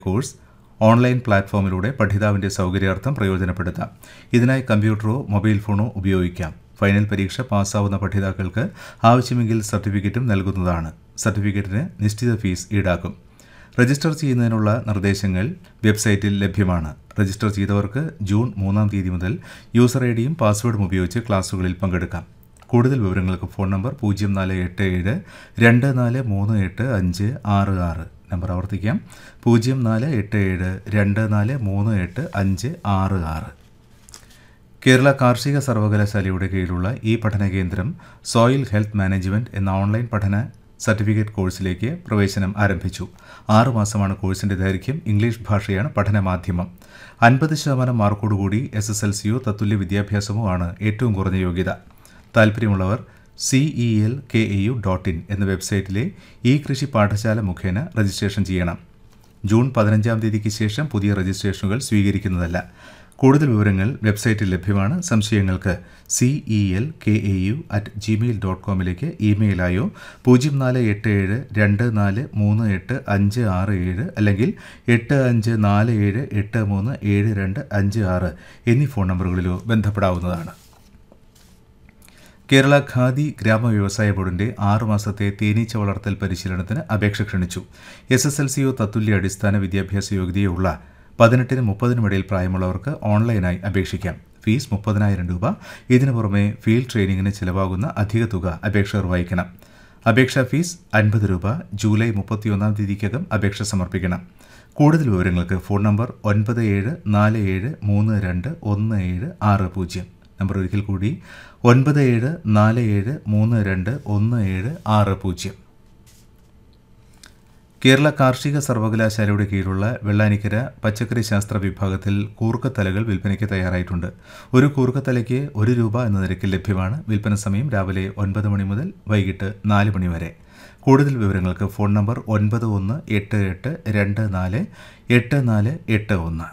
course online പ്ലാറ്റ്ഫോമിലൂടെ പഠിതാവിന്റെ സൗകര്യാർത്ഥം പ്രയോജനപ്പെടുത്താം ഇതിനായി കമ്പ്യൂട്ടറോ mobile ഫോണോ ഉപയോഗിക്കാം ഫൈനൽ പരീക്ഷ പാസ്സാവുന്ന പഠിതാക്കൾക്ക് ആവശ്യമെങ്കിൽ സർട്ടിഫിക്കറ്റും നൽകുന്നതാണ് സർട്ടിഫിക്കറ്റിന് നിശ്ചിത ഫീസ് ഈടാക്കും രജിസ്റ്റർ ചെയ്യുന്നതിനുള്ള നിർദ്ദേശങ്ങൾ വെബ്സൈറ്റിൽ ലഭ്യമാണ് രജിസ്റ്റർ ചെയ്തവർക്ക് ജൂൺ മൂന്നാം തീയതി മുതൽ യൂസർ ഐ ഡിയും പാസ്വേഡും ഉപയോഗിച്ച് ക്ലാസുകളിൽ പങ്കെടുക്കാം കൂടുതൽ വിവരങ്ങൾക്ക് ഫോൺ നമ്പർ പൂജ്യം നാല് എട്ട് ഏഴ് രണ്ട് നാല് മൂന്ന് എട്ട് അഞ്ച് ആറ് ആറ് നമ്പർ ആവർത്തിക്കാം പൂജ്യം നാല് എട്ട് ഏഴ് രണ്ട് നാല് മൂന്ന് എട്ട് അഞ്ച് ആറ് ആറ് കേരള കാർഷിക സർവകലാശാലയുടെ കീഴിലുള്ള ഈ പഠന കേന്ദ്രം സോയിൽ ഹെൽത്ത് മാനേജ്മെന്റ് എന്ന ഓൺലൈൻ പഠന സർട്ടിഫിക്കറ്റ് കോഴ്സിലേക്ക് പ്രവേശനം ആരംഭിച്ചു ആറുമാസമാണ് കോഴ്സിന്റെ ദൈർഘ്യം ഇംഗ്ലീഷ് ഭാഷയാണ് പഠന മാധ്യമം അൻപത് ശതമാനം മാർക്കോടുകൂടി എസ് എസ് എൽ സിയോ തത്തുല്യ വിദ്യാഭ്യാസമോ ആണ് ഏറ്റവും കുറഞ്ഞ യോഗ്യത താൽപ്പര്യമുള്ളവർ C E L K A U dot in എന്ന വെബ്സൈറ്റിലെ ഈ കൃഷി പാഠശാല മുഖേന രജിസ്ട്രേഷൻ ചെയ്യണം ജൂൺ പതിനഞ്ചാം തീയതിക്ക് ശേഷം പുതിയ രജിസ്ട്രേഷനുകൾ സ്വീകരിക്കുന്നതല്ല കൂടുതൽ വിവരങ്ങൾ വെബ്സൈറ്റിൽ ലഭ്യമാണ് സംശയങ്ങൾക്ക് C E L K A U at Gmail dot കോമിലേക്ക് ഇമെയിലായോ പൂജ്യം നാല് എട്ട് ഏഴ് രണ്ട് നാല് മൂന്ന് എട്ട് അഞ്ച് ആറ് ഏഴ് അല്ലെങ്കിൽ എട്ട് അഞ്ച് നാല് ഏഴ് എട്ട് മൂന്ന് ഏഴ് രണ്ട് അഞ്ച് ആറ് എന്നീ ഫോൺ നമ്പറുകളിലോ ബന്ധപ്പെടാവുന്നതാണ് കേരള ഖാദി ഗ്രാമ വ്യവസായ ബോർഡിന്റെ ആറു മാസത്തെ തേനീച്ച വളർത്തൽ പരിശീലനത്തിന് അപേക്ഷ ക്ഷണിച്ചു എസ് എസ് എൽ സിയോ തത്തുല്യ അടിസ്ഥാന വിദ്യാഭ്യാസ യോഗ്യതയുള്ള പതിനെട്ടിനും മുപ്പതിനും ഇടയിൽ പ്രായമുള്ളവർക്ക് ഓൺലൈനായി അപേക്ഷിക്കാം ഫീസ് മുപ്പതിനായിരം രൂപ ഇതിനു പുറമെ ഫീൽഡ് ട്രെയിനിങ്ങിന് ചിലവാകുന്ന അധിക തുക അപേക്ഷകർ വായിക്കണം അപേക്ഷാ ഫീസ് അൻപത് രൂപ ജൂലൈ മുപ്പത്തിയൊന്നാം തീയതിക്കകം അപേക്ഷ സമർപ്പിക്കണം കൂടുതൽ വിവരങ്ങൾക്ക് ഫോൺ നമ്പർ ഒൻപത് ഏഴ് നാല് ഏഴ് മൂന്ന് രണ്ട് ഒന്ന് ഏഴ് ആറ് പൂജ്യം നമ്പർ ഒരിക്കൽ കൂടി ഒൻപത് ഏഴ് നാല് ഏഴ് മൂന്ന് രണ്ട് ഒന്ന് ഏഴ് ആറ് പൂജ്യം കേരള കാർഷിക സർവകലാശാലയുടെ കീഴിലുള്ള വെള്ളാനിക്കര പച്ചക്കറി ശാസ്ത്ര വിഭാഗത്തിൽ കൂർക്കത്തലകൾ വിൽപ്പനയ്ക്ക് തയ്യാറായിട്ടുണ്ട് ഒരു കൂർക്കത്തലയ്ക്ക് ഒരു രൂപ എന്ന നിരക്കിൽ ലഭ്യമാണ് വിൽപ്പന സമയം രാവിലെ ഒൻപത് മണി മുതൽ വൈകിട്ട് നാല് മണി വരെ കൂടുതൽ വിവരങ്ങൾക്ക് ഫോൺ നമ്പർ ഒൻപത് ഒന്ന് എട്ട് എട്ട് രണ്ട് നാല് എട്ട് നാല് എട്ട് ഒന്ന്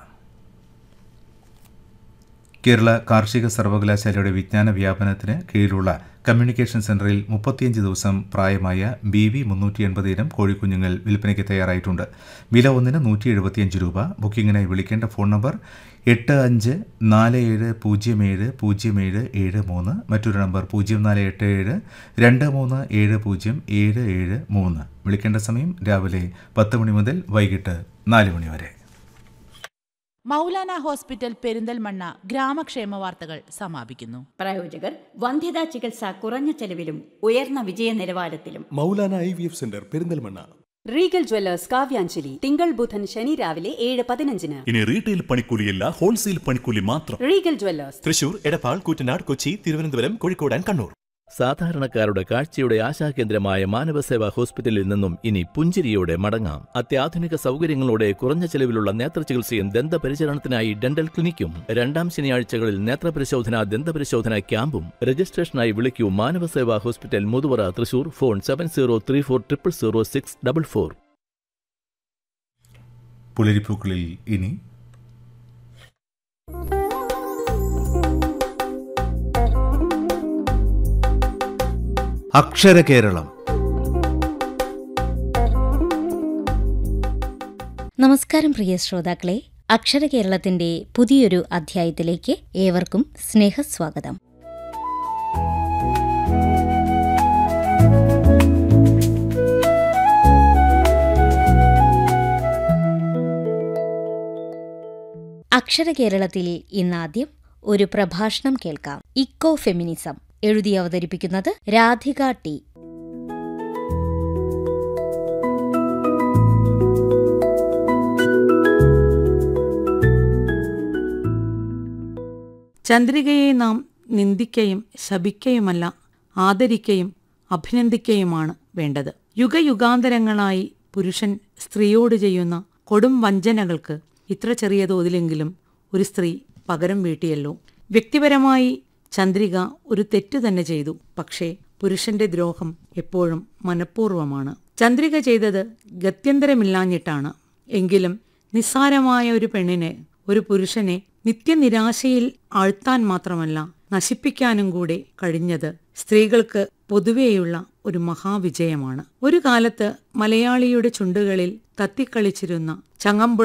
കേരള കാർഷിക സർവകലാശാലയുടെ വിജ്ഞാന വ്യാപനത്തിന് കീഴിലുള്ള കമ്മ്യൂണിക്കേഷൻ സെന്ററിൽ മുപ്പത്തിയഞ്ച് ദിവസം പ്രായമായ ബി വി മുന്നൂറ്റി എൺപത് ഇനം കോഴിക്കുഞ്ഞുങ്ങൾ വിൽപ്പനയ്ക്ക് തയ്യാറായിട്ടുണ്ട് വില ഒന്നിന് നൂറ്റി എഴുപത്തിയഞ്ച് രൂപ ബുക്കിങ്ങിനായി വിളിക്കേണ്ട ഫോൺ നമ്പർ എട്ട് അഞ്ച് നാല് ഏഴ് പൂജ്യം ഏഴ് പൂജ്യം ഏഴ് ഏഴ് മൂന്ന് മറ്റൊരു നമ്പർ പൂജ്യം നാല് എട്ട് ഏഴ് രണ്ട് മൂന്ന് ഏഴ് പൂജ്യം ഏഴ് ഏഴ് മൂന്ന് വിളിക്കേണ്ട സമയം രാവിലെ പത്ത് മണി മുതൽ വൈകിട്ട് നാല് മണി വരെ മൗലാന ഹോസ്പിറ്റൽ പെരിന്തൽമണ്ണ ഗ്രാമക്ഷേമ വാർത്തകൾ സമാപിക്കുന്നു പ്രായോജകർ വന്ധ്യതാ ചികിത്സ കുറഞ്ഞ ചെലവിലും ഉയർന്ന വിജയ നിലവാരത്തിലും Moulana I V F centre Perinthalmanna Regal jewellers Kavyanjali തിങ്കൾ ബുധൻ ശനി രാവിലെ ഏഴ് പതിനഞ്ചിന് ഇനി റീറ്റെയിൽ പണിക്കൂലിയല്ല ഹോൾസെയിൽ പണിക്കൂലി മാത്രം Regal jewellers Thrissur Edappal Koottanad Kochi Thiruvananthapuram Kozhikode and Kannur സാധാരണക്കാരുടെ കാഴ്ചയുടെ ആശാകേന്ദ്രമായ മാനവസേവാ ഹോസ്പിറ്റലിൽ നിന്നും ഇനി പുഞ്ചിരിയോടെ മടങ്ങാം അത്യാധുനിക സൗകര്യങ്ങളോടെ കുറഞ്ഞ ചെലവിലുള്ള നേത്രചികിത്സയും ദന്തപരിചരണത്തിനായി ഡെന്റൽ ക്ലിനിക്കും രണ്ടാം ശനിയാഴ്ചകളിൽ നേത്രപരിശോധന ദന്തപരിശോധന ക്യാമ്പും രജിസ്ട്രേഷനായി വിളിക്കൂ Manavaseva hospital Muthuvara Thrissur phone seven zero three four triple zero six double four പുലരിപ്പൂക്കളിൽ ഇനി അക്ഷരകേരളം നമസ്കാരം പ്രിയ ശ്രോതാക്കളെ അക്ഷര കേരളത്തിന്റെ പുതിയൊരു അധ്യായത്തിലേക്ക് ഏവർക്കും സ്നേഹസ്വാഗതം അക്ഷര കേരളത്തിൽ ഇന്നാദ്യം ഒരു പ്രഭാഷണം കേൾക്കാം ഇക്കോ ഫെമിനിസം എഴുതി അവതരിപ്പിക്കുന്നത് രാധിക ടി ചന്ദ്രികയെ നാം നിന്ദിക്കയും ശപിക്കയുമല്ല ആദരിക്കയും അഭിനന്ദിക്കയുമാണ് വേണ്ടത് യുഗയുഗാന്തരങ്ങളായി പുരുഷൻ സ്ത്രീയോട് ചെയ്യുന്ന കൊടും വഞ്ചനകൾക്ക് ഇത്ര ചെറിയ തോതിലെങ്കിലും ഒരു സ്ത്രീ പകരം വീട്ടിയല്ലോ വ്യക്തിപരമായി ചന്ദ്രിക ഒരു തെറ്റു തന്നെ ചെയ്തു പക്ഷേ പുരുഷന്റെ ദ്രോഹം എപ്പോഴും മനഃപൂർവ്വമാണ് ചന്ദ്രിക ചെയ്തത് ഗത്യന്തരമില്ലാഞ്ഞിട്ടാണ് എങ്കിലും നിസ്സാരമായ ഒരു പെണ്ണിനെ ഒരു പുരുഷനെ നിത്യനിരാശയിൽ ആഴ്ത്താൻ മാത്രമല്ല നശിപ്പിക്കാനും കൂടെ കഴിഞ്ഞത് സ്ത്രീകൾക്ക് പൊതുവെയുള്ള ഒരു മഹാവിജയമാണ് ഒരു കാലത്ത് മലയാളിയുടെ ചുണ്ടുകളിൽ തത്തിക്കളിച്ചിരുന്ന ചങ്ങമ്പുഴ